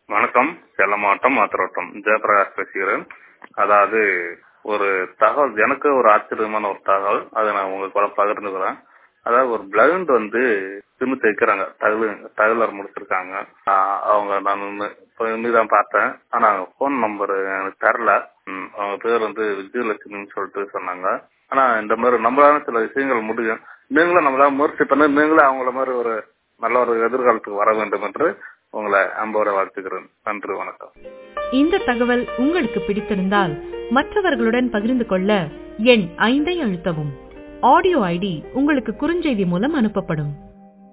வணக்கம் சேலம் மாவட்டம் மாத்திரோட்டம் ஜெயபிரகாஷ் பேசுகிறேன் அதாவது ஒரு தகவல் எனக்கு ஒரு ஆச்சரியமான ஒரு தகவல் அதை நான் உங்களுக்கு கூட பகிர்ந்துக்கிறேன் அதாவது ஒரு பிளைண்ட் வந்து சிம்மு தைக்கிறாங்க தகவல் தகவலர் முடிச்சிருக்காங்க ஆஹ் அவங்க நான் தான் பார்த்தேன் ஆனா ஃபோன் நம்பர் எனக்கு தரல ம், அவங்க பேர் வந்து விஜயலட்சுமின்னு சொல்லிட்டு சொன்னாங்க ஆனா இந்த மாதிரி நம்மளால சில விஷயங்கள் முடியும் நீங்களும் நம்மளால முயற்சி பண்ணி நீங்களும் அவங்கள மாதிரி ஒரு நல்ல ஒரு எதிர்காலத்துக்கு வர வேண்டும் என்று உங்களை அன்போட வாழ்த்துக்கிறேன் நன்றி வணக்கம் இந்த தகவல் உங்களுக்கு பிடித்திருந்தால் மற்றவர்களுடன் பகிர்ந்து கொள்ள எண் ஐந்தை அழுத்தவும் ஆடியோ ஐடி உங்களுக்கு குறுஞ்செய்தி மூலம் அனுப்பப்படும்